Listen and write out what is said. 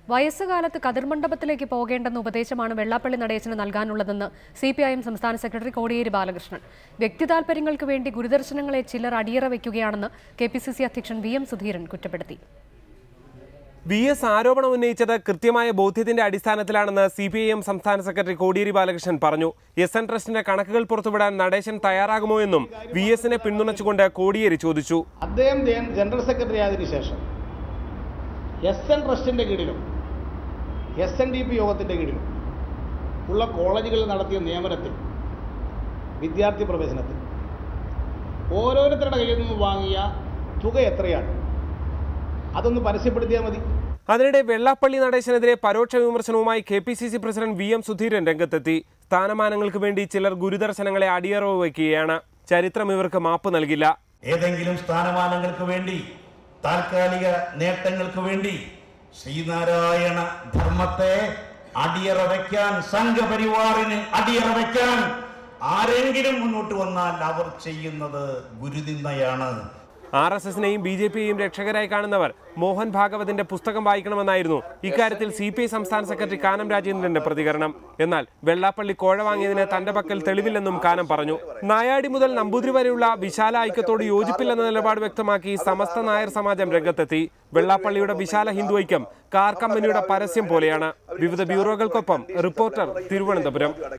വയസ്സുകാലത്ത് കതിർമണ്ഡപത്തിലേക്ക് പോകേണ്ടെന്ന ഉപദേശമാണ് വെള്ളാപ്പള്ളി നടേശന് നൽകാനുള്ളതെന്ന് സി പി ഐ എം സംസ്ഥാന സെക്രട്ടറി കോടിയേരി ബാലകൃഷ്ണൻ വ്യക്തിതാൽപര്യങ്ങൾക്ക് വേണ്ടി ഗുരുദർശനങ്ങളെ ചിലർ അടിയറ വയ്ക്കുകയാണെന്ന് കെ പി സി സി അധ്യക്ഷൻ വി എം സുധീരൻ കുറ്റപ്പെടുത്തി വി എസ് ആരോപണം ഉന്നയിച്ചത് കൃത്യമായ ബോധ്യത്തിന്റെ അടിസ്ഥാനത്തിലാണെന്ന് സി പി ഐ എം സംസ്ഥാന സെക്രട്ടറി കോടിയേരി ബാലകൃഷ്ണൻ പറഞ്ഞു എസ് എൻ ട്രസ്റ്റിന്റെ കണക്കുകൾ പുറത്തുവിടാൻ നടേശൻ തയ്യാറാകുമോ എന്നും വി എസിനെ പിന്തുണച്ചുകൊണ്ട് കോടിയേരി ചോദിച്ചു അദ്ദേഹം ജന- ജനറൽ സെക്രട്ടറി ആയതിനു ശേഷം എസ് എൻ ട്രസ്റ്റിൻ്റെ കീഴിലും എസ് എൻ ഡി പി യോഗത്തിൻ്റെ കീഴിലും ഉള്ള കോളേജുകളിൽ നടത്തിയ നിയമനത്തിൽ വിദ്യാർത്ഥി പ്രവേശനത്തിൽ ഓരോരുത്തരുടെ കയ്യിൽ നിന്നും വാങ്ങിയ തുക എത്രയാണ് അതൊന്ന് പരസ്യപ്പെടുത്തിയാൽ മതി അതിനിടെ വെള്ളാപ്പള്ളി നടേശനെതിരെ പരോക്ഷ വിമർശനവുമായി K P C C president V M Sudheeran രംഗത്തെത്തി സ്ഥാനമാനങ്ങൾക്ക് വേണ്ടി ചിലർ ഗുരുദർശനങ്ങളെ അടിയറവ് വയ്ക്കുകയാണ് ചരിത്രം ഇവർക്ക് മാപ്പ് നൽകില്ല ഏതെങ്കിലും സ്ഥാനമാനങ്ങൾക്ക് വേണ്ടി താൽക്കാലിക നേട്ടങ്ങൾക്ക് വേണ്ടി ശ്രീനാരായണ ധർമ്മത്തെ അടിയറ വയ്ക്കാൻ സംഘപരിവാറിന് അടിയറ വയ്ക്കാൻ ആരെങ്കിലും മുന്നോട്ട് വന്നാൽ അവർ ചെയ്യുന്നത് ഗുരുനിന്ദയാണ് ആർ എസ് എസിനെയും ബി ജെ പിയെയും രക്ഷകരായി കാണുന്നവർ മോഹൻ ഭാഗവതിന്റെ പുസ്തകം വായിക്കണമെന്നായിരുന്നു ഇക്കാര്യത്തിൽ സി പി ഐ സംസ്ഥാന സെക്രട്ടറി കാനം രാജേന്ദ്രന്റെ പ്രതികരണം എന്നാൽ വെള്ളാപ്പള്ളി കോഴ വാങ്ങിയതിന് തന്റെ പക്കൽ തെളിവില്ലെന്നും കാനം പറഞ്ഞു നായാടി മുതൽ നമ്പൂതിരി വരെയുള്ള വിശാല ഐക്യത്തോട് യോജിപ്പില്ലെന്ന നിലപാട് വ്യക്തമാക്കി സമസ്ത നായർ സമാജം രംഗത്തെത്തി വെള്ളാപ്പള്ളിയുടെ വിശാല ഹിന്ദു ഐക്യം കാർ കമ്പനിയുടെ പരസ്യം പോലെയാണ് വിവിധ ബ്യൂറോകൾക്കൊപ്പം റിപ്പോർട്ടർ തിരുവനന്തപുരം